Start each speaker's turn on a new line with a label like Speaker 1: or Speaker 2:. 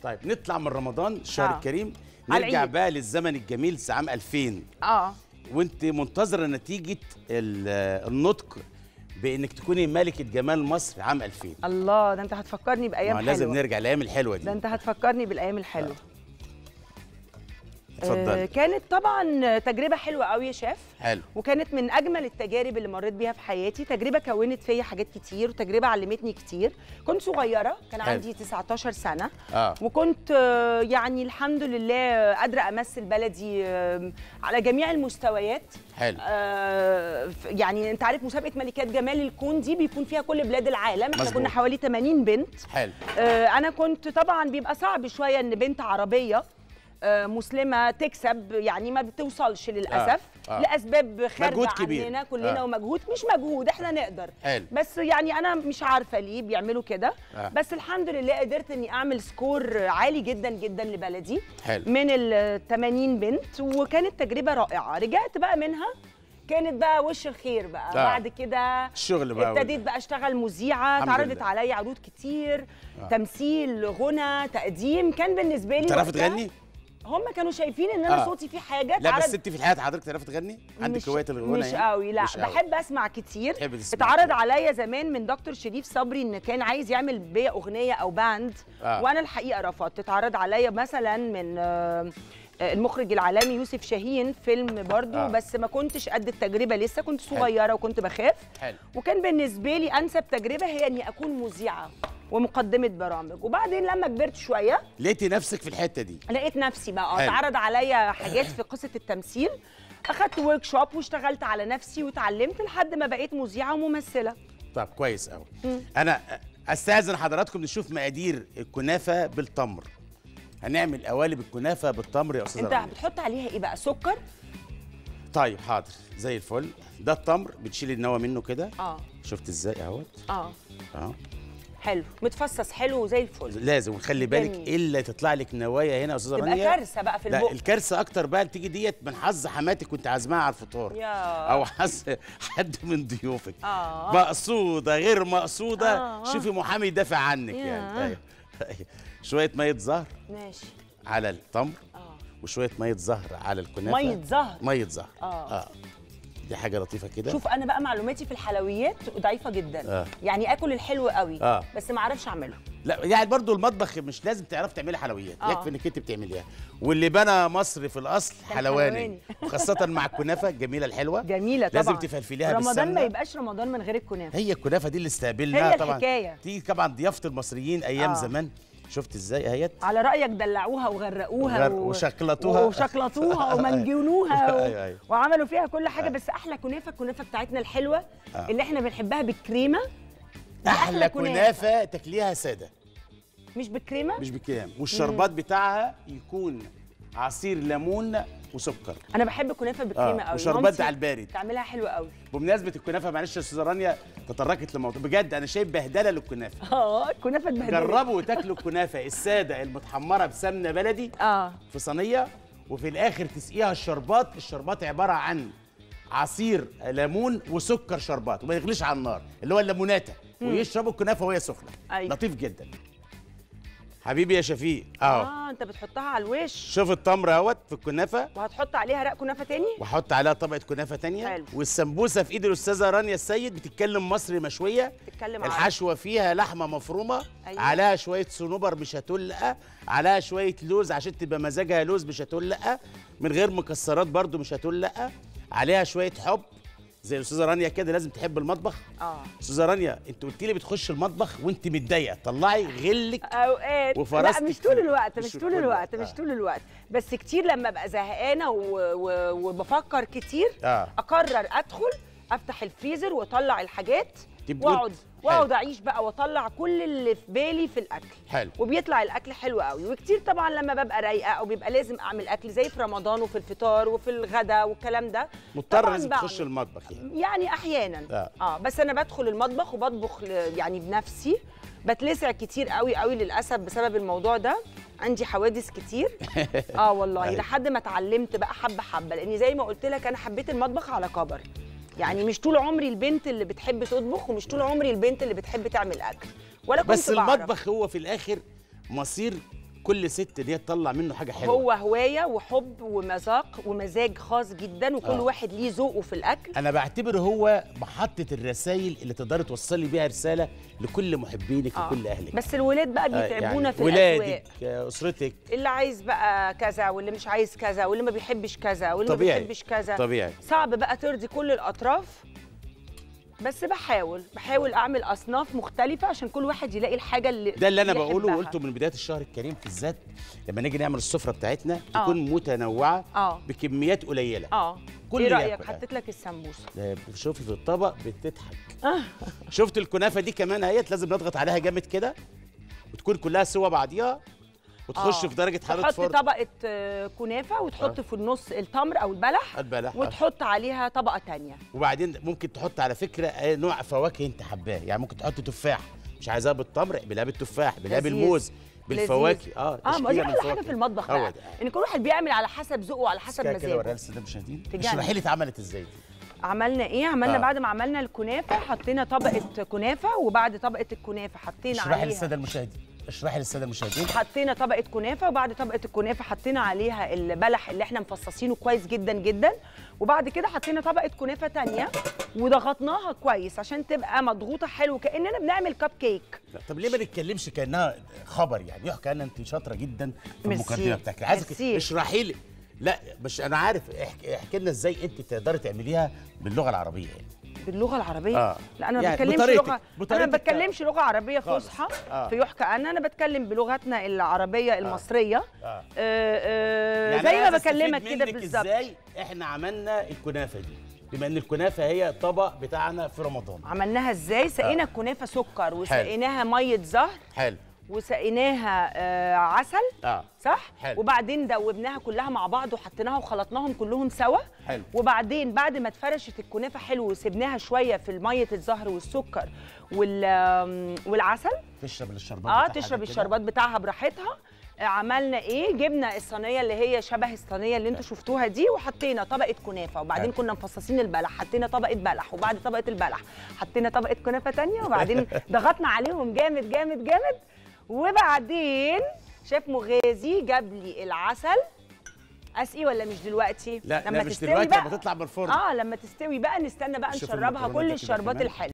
Speaker 1: طيب نطلع من رمضان الشهر
Speaker 2: آه.
Speaker 1: الكريم
Speaker 2: على
Speaker 1: نرجع
Speaker 2: العيد.
Speaker 1: بقى للزمن الجميل عام 2000
Speaker 2: اه
Speaker 1: وانت منتظره نتيجه ال- النطق بانك تكوني ملكه جمال مصر عام 2000
Speaker 2: الله ده انت هتفكرني بايام
Speaker 1: ما
Speaker 2: حلوه
Speaker 1: لازم نرجع الايام الحلوه دي
Speaker 2: ده انت هتفكرني بالايام الحلوه آه
Speaker 1: اتفضلي
Speaker 2: كانت طبعا تجربه حلوه قوي يا شيف
Speaker 1: حلو
Speaker 2: وكانت من اجمل التجارب اللي مريت بيها في حياتي تجربه كونت فيا حاجات كتير وتجربه علمتني كتير كنت صغيره كان
Speaker 1: حلو.
Speaker 2: عندي 19 سنه
Speaker 1: اه
Speaker 2: وكنت آه، يعني الحمد لله قادره امثل بلدي آه، على جميع المستويات
Speaker 1: حلو
Speaker 2: آه، ف- يعني انت عارف مسابقه ملكات جمال الكون دي بيكون فيها كل بلاد العالم احنا
Speaker 1: مظبوط.
Speaker 2: كنا حوالي 80 بنت
Speaker 1: حلو
Speaker 2: آه، انا كنت طبعا بيبقى صعب شويه ان بنت عربيه آه، مسلمه تكسب يعني ما بتوصلش للاسف
Speaker 1: آه.
Speaker 2: لاسباب خارجه
Speaker 1: مجهود كبير.
Speaker 2: عننا كلنا
Speaker 1: آه.
Speaker 2: ومجهود مش مجهود احنا نقدر
Speaker 1: حلو
Speaker 2: بس يعني انا مش عارفه ليه بيعملوا كده
Speaker 1: آه.
Speaker 2: بس الحمد لله قدرت اني اعمل سكور عالي جدا جدا لبلدي
Speaker 1: حلو
Speaker 2: من ال 80 بنت وكانت تجربه رائعه رجعت بقى منها كانت بقى وش الخير بقى
Speaker 1: آه.
Speaker 2: بعد كده
Speaker 1: الشغل بقى
Speaker 2: ابتديت بقى اشتغل مذيعه
Speaker 1: الحمد
Speaker 2: اتعرضت
Speaker 1: لله.
Speaker 2: عليا عروض كتير
Speaker 1: آه.
Speaker 2: تمثيل غنى تقديم كان بالنسبه لي
Speaker 1: تعرفي
Speaker 2: وقتها
Speaker 1: تغني؟
Speaker 2: هم كانوا شايفين ان انا
Speaker 1: آه.
Speaker 2: صوتي فيه حاجه
Speaker 1: لا
Speaker 2: اتعرض-
Speaker 1: بس انت في الحياه حضرتك تعرفي تغني؟ عندك
Speaker 2: مش-
Speaker 1: هوايه الغنى
Speaker 2: مش
Speaker 1: يعني؟
Speaker 2: قوي لا
Speaker 1: مش قوي.
Speaker 2: بحب اسمع كتير
Speaker 1: تحب تسمعي
Speaker 2: اتعرض
Speaker 1: كتير.
Speaker 2: عليا زمان من دكتور شريف صبري ان كان عايز يعمل بيا اغنيه او باند
Speaker 1: آه.
Speaker 2: وانا الحقيقه رفضت اتعرض عليا مثلا من آه، آه، المخرج العالمي يوسف شاهين فيلم برضو
Speaker 1: آه.
Speaker 2: آه. بس ما كنتش قد التجربه لسه كنت صغيره وكنت بخاف
Speaker 1: حلو
Speaker 2: وكان بالنسبه لي انسب تجربه هي اني اكون مذيعه ومقدمه برامج وبعدين لما كبرت شويه
Speaker 1: لقيتي نفسك في الحته دي
Speaker 2: لقيت نفسي بقى
Speaker 1: حلو.
Speaker 2: اتعرض عليا حاجات في قصه التمثيل اخدت ورك شوب واشتغلت على نفسي واتعلمت لحد ما بقيت مذيعه وممثله
Speaker 1: طب كويس قوي انا استاذن حضراتكم نشوف مقادير الكنافه بالتمر هنعمل قوالب الكنافه بالتمر يا استاذه
Speaker 2: انت
Speaker 1: رانيا.
Speaker 2: بتحط عليها ايه بقى سكر
Speaker 1: طيب حاضر زي الفل ده التمر بتشيل النوى منه كده
Speaker 2: اه
Speaker 1: شفت ازاي اهوت
Speaker 2: اه
Speaker 1: اه
Speaker 2: حلو متفصص حلو زي الفل
Speaker 1: لازم وخلي بالك
Speaker 2: جميل.
Speaker 1: الا تطلع لك نوايا هنا يا استاذه
Speaker 2: تبقى
Speaker 1: رانيا
Speaker 2: كارثه بقى في
Speaker 1: لا
Speaker 2: البق
Speaker 1: الكارثه اكتر بقى تيجي ديت من حظ حماتك كنت عازماها على الفطار
Speaker 2: يا
Speaker 1: او حظ حد من ضيوفك
Speaker 2: اه
Speaker 1: مقصوده غير مقصوده
Speaker 2: آه.
Speaker 1: شوفي محامي يدافع عنك
Speaker 2: يا.
Speaker 1: يعني أيوة. شويه ميه زهر
Speaker 2: ماشي
Speaker 1: على التمر
Speaker 2: اه
Speaker 1: وشويه ميه زهر على الكنافه
Speaker 2: ميه زهر
Speaker 1: ميه زهر
Speaker 2: آه.
Speaker 1: اه دي حاجه لطيفه كده
Speaker 2: شوف انا بقى معلوماتي في الحلويات ضعيفه جدا
Speaker 1: آه.
Speaker 2: يعني اكل الحلو قوي
Speaker 1: آه.
Speaker 2: بس ما اعرفش اعمله
Speaker 1: لا يعني برضو المطبخ مش لازم تعرفي تعملي حلويات
Speaker 2: آه.
Speaker 1: يكفي انك انت بتعمليها واللي بنى مصر في الاصل
Speaker 2: كان
Speaker 1: حلواني
Speaker 2: حلواني.
Speaker 1: وخاصه مع الكنافه الجميله الحلوه
Speaker 2: جميله طبعا
Speaker 1: لازم تفلفليها
Speaker 2: رمضان
Speaker 1: بالسمنة.
Speaker 2: ما يبقاش رمضان من غير الكنافه
Speaker 1: هي الكنافه دي اللي استقبلناها
Speaker 2: هي
Speaker 1: طبعا
Speaker 2: الحكايه
Speaker 1: تيجي طبعا ضيافه المصريين ايام
Speaker 2: آه.
Speaker 1: زمان شفت ازاي اهيت
Speaker 2: على رايك دلعوها وغرقوها
Speaker 1: وغر- وشكلطوها.
Speaker 2: وشكلطوها ومنجنوها و...
Speaker 1: أيوة، أيوة.
Speaker 2: وعملوا فيها كل حاجه بس احلى كنافه الكنافه بتاعتنا الحلوه
Speaker 1: آه.
Speaker 2: اللي احنا بنحبها بالكريمه دي
Speaker 1: احلى كنافه تاكليها ساده
Speaker 2: مش بالكريمه
Speaker 1: مش بالكلام والشربات بتاعها يكون عصير ليمون وسكر
Speaker 2: انا بحب الكنافه بالكريمه
Speaker 1: اه
Speaker 2: قوي
Speaker 1: وشربات
Speaker 2: مامتي
Speaker 1: على البارد
Speaker 2: بتعملها حلوه قوي
Speaker 1: بمناسبه الكنافه معلش يا استاذه رانيا تطرقت لموضوع بجد انا شايف بهدله للكنافه
Speaker 2: اه الكنافه اتبهدلت
Speaker 1: جربوا تاكلوا الكنافه الساده المتحمره بسمنه بلدي
Speaker 2: اه
Speaker 1: في صينيه وفي الاخر تسقيها الشربات الشربات عباره عن عصير ليمون وسكر شربات وما يغليش على النار اللي هو الليموناتا ويشربوا الكنافه وهي سخنه
Speaker 2: أيوة.
Speaker 1: لطيف جدا حبيبي يا شفيق اهو
Speaker 2: اه انت بتحطها على الوش
Speaker 1: شوف التمر اهوت في الكنافه
Speaker 2: وهتحط عليها رق كنافه تاني
Speaker 1: واحط عليها طبقه كنافه تانية
Speaker 2: حلو.
Speaker 1: والسمبوسه في ايد الاستاذه رانيا السيد بتتكلم مصري مشويه
Speaker 2: تتكلم عربي.
Speaker 1: الحشوه فيها لحمه مفرومه
Speaker 2: أيوة.
Speaker 1: عليها شويه صنوبر مش هتلقى عليها شويه لوز عشان تبقى مزاجها لوز مش هتلقى من غير مكسرات برضو مش هتلقى عليها شويه حب زي الاستاذه رانيا كده لازم تحب المطبخ
Speaker 2: اه
Speaker 1: استاذه رانيا انت قلت لي بتخش المطبخ وانت متضايقه طلعي غلك
Speaker 2: اوقات
Speaker 1: وفرستك
Speaker 2: لا مش
Speaker 1: في-
Speaker 2: طول الوقت
Speaker 1: مش
Speaker 2: مش
Speaker 1: في
Speaker 2: طول
Speaker 1: كل
Speaker 2: الوقت
Speaker 1: وقت.
Speaker 2: مش
Speaker 1: آه.
Speaker 2: طول الوقت بس كتير لما ابقى زهقانه و... و... وبفكر كتير
Speaker 1: اه
Speaker 2: اقرر ادخل افتح الفريزر واطلع الحاجات
Speaker 1: تبقى
Speaker 2: واقعد
Speaker 1: انت-
Speaker 2: واقعد اعيش بقى واطلع كل اللي في بالي في الاكل
Speaker 1: حلو
Speaker 2: وبيطلع الاكل حلو قوي وكتير طبعا لما ببقى رايقه او بيبقى لازم اعمل اكل زي في رمضان وفي الفطار وفي الغدا والكلام ده
Speaker 1: مضطر
Speaker 2: طبعاً
Speaker 1: لازم
Speaker 2: بعمل.
Speaker 1: تخش المطبخ يعني
Speaker 2: يعني احيانا
Speaker 1: آه.
Speaker 2: اه بس انا بدخل المطبخ وبطبخ ل- يعني بنفسي بتلسع كتير قوي قوي للاسف بسبب الموضوع ده عندي حوادث كتير اه والله
Speaker 1: أيوة.
Speaker 2: لحد ما اتعلمت بقى حبه حبه لاني زي ما قلت لك انا حبيت المطبخ على كبر يعني مش طول عمري البنت اللي بتحب تطبخ ومش طول عمري البنت اللي بتحب تعمل اكل ولا كنت
Speaker 1: بس
Speaker 2: بعرف.
Speaker 1: المطبخ هو في الاخر مصير كل ست ان هي تطلع منه حاجه حلوه
Speaker 2: هو هوايه وحب ومذاق ومزاج خاص جدا وكل
Speaker 1: آه.
Speaker 2: واحد ليه ذوقه في الاكل
Speaker 1: انا بعتبر هو محطه الرسائل اللي تقدري توصلي بيها رساله لكل محبينك
Speaker 2: آه.
Speaker 1: وكل اهلك
Speaker 2: بس الولاد بقى
Speaker 1: آه،
Speaker 2: بيتعبونا
Speaker 1: يعني
Speaker 2: في الاسواق
Speaker 1: ولادك آه، اسرتك
Speaker 2: اللي عايز بقى كذا واللي مش عايز كذا واللي ما بيحبش كذا واللي
Speaker 1: طبيعي.
Speaker 2: ما بيحبش كذا
Speaker 1: طبيعي
Speaker 2: صعب بقى ترضي كل الاطراف بس بحاول بحاول اعمل اصناف مختلفه عشان كل واحد يلاقي الحاجه اللي
Speaker 1: ده اللي انا بقوله
Speaker 2: يحبها.
Speaker 1: وقلته من بدايه الشهر الكريم بالذات لما نيجي نعمل السفره بتاعتنا
Speaker 2: آه.
Speaker 1: تكون متنوعه
Speaker 2: اه
Speaker 1: بكميات قليله
Speaker 2: اه
Speaker 1: كل
Speaker 2: ايه
Speaker 1: اللي
Speaker 2: رايك
Speaker 1: ياكل.
Speaker 2: حطيت لك السمبوسه
Speaker 1: ده شوفي في الطبق بتضحك شفت الكنافه دي كمان اهيت لازم نضغط عليها جامد كده وتكون كلها سوا بعضيها وتخش
Speaker 2: آه.
Speaker 1: في درجه حراره
Speaker 2: تحط
Speaker 1: فرن
Speaker 2: طبقه آه، كنافه وتحط
Speaker 1: آه.
Speaker 2: في النص التمر او البلح
Speaker 1: البلح آه.
Speaker 2: وتحط عليها طبقه تانية
Speaker 1: وبعدين ممكن تحط على فكره أي نوع فواكه انت حباه يعني ممكن تحط تفاح مش عايزاها بالتمر اعملها بالتفاح اعملها
Speaker 2: لذيذ.
Speaker 1: بالموز بالفواكه
Speaker 2: لذيذ.
Speaker 1: اه
Speaker 2: اه ما دي
Speaker 1: تشكيلة من
Speaker 2: احلى حاجه
Speaker 1: الفواكه.
Speaker 2: في المطبخ
Speaker 1: هو
Speaker 2: بقى
Speaker 1: ده.
Speaker 2: ان كل واحد بيعمل على حسب ذوقه وعلى حسب
Speaker 1: كده كده وريها
Speaker 2: مزاجه
Speaker 1: للساده المشاهدين
Speaker 2: تجنن.
Speaker 1: اشرحي لي اتعملت ازاي دي
Speaker 2: عملنا ايه عملنا
Speaker 1: آه.
Speaker 2: بعد ما عملنا الكنافه حطينا طبقه كنافه وبعد طبقه الكنافه حطينا
Speaker 1: اشرحي
Speaker 2: عليها
Speaker 1: للساده المشاهدين اشرحي للساده المشاهدين
Speaker 2: حطينا طبقه كنافه وبعد طبقه الكنافه حطينا عليها البلح اللي احنا مفصصينه كويس جدا جدا وبعد كده حطينا طبقه كنافه تانية وضغطناها كويس عشان تبقى مضغوطه حلو كاننا بنعمل كب كيك
Speaker 1: لا، طب ليه ما نتكلمش كانها خبر يعني يحكى ان انت شاطره جدا في
Speaker 2: ميرسي.
Speaker 1: المقدمه بتاعتك عايزك
Speaker 2: ميرسي.
Speaker 1: اشرحي لي لا مش انا عارف احكي, احكي لنا ازاي انت تقدري تعمليها باللغه العربيه يعني
Speaker 2: باللغه العربيه
Speaker 1: آه.
Speaker 2: لا انا ما
Speaker 1: يعني
Speaker 2: بتكلمش
Speaker 1: بطريقتك-
Speaker 2: لغه انا
Speaker 1: بطريقتك
Speaker 2: ما بتكلمش لغه عربيه
Speaker 1: خالص.
Speaker 2: فصحى
Speaker 1: آه.
Speaker 2: في يحكى انا انا بتكلم بلغتنا العربيه المصريه
Speaker 1: آه.
Speaker 2: آه. آه
Speaker 1: يعني
Speaker 2: زي
Speaker 1: أنا
Speaker 2: ما
Speaker 1: عايز أستفيد
Speaker 2: بكلمك كده
Speaker 1: منك
Speaker 2: بالظبط
Speaker 1: ازاي احنا عملنا الكنافه دي بما ان الكنافه هي طبق بتاعنا في رمضان
Speaker 2: عملناها ازاي سقينا
Speaker 1: آه.
Speaker 2: الكنافه سكر وسقيناها ميه زهر
Speaker 1: حلو
Speaker 2: وسقيناها آه عسل
Speaker 1: اه
Speaker 2: صح
Speaker 1: حلو.
Speaker 2: وبعدين دوبناها كلها مع بعض وحطيناها وخلطناهم كلهم سوا
Speaker 1: حلو.
Speaker 2: وبعدين بعد ما اتفرشت الكنافه حلو وسبناها شويه في ميه الزهر والسكر وال آم، والعسل
Speaker 1: تشرب الشربات
Speaker 2: اه
Speaker 1: بتاعها
Speaker 2: تشرب
Speaker 1: كده.
Speaker 2: الشربات بتاعها براحتها آه، عملنا ايه جبنا الصينيه اللي هي شبه الصينيه اللي انتوا شفتوها دي وحطينا طبقه كنافه وبعدين
Speaker 1: حلو.
Speaker 2: كنا مفصصين البلح حطينا طبقه بلح وبعد طبقه البلح حطينا طبقه كنافه تانية وبعدين ضغطنا عليهم جامد جامد جامد وبعدين شيف مغازي جاب لي العسل اسقي ولا مش دلوقتي
Speaker 1: لا
Speaker 2: لما
Speaker 1: لا مش
Speaker 2: تستوي
Speaker 1: دلوقتي
Speaker 2: بقى
Speaker 1: لما تطلع من الفرن
Speaker 2: اه لما تستوي بقى نستنى بقى
Speaker 1: شوف
Speaker 2: نشربها
Speaker 1: المكرونة
Speaker 2: كل
Speaker 1: دي كده
Speaker 2: الشربات
Speaker 1: كمان.
Speaker 2: الحلوه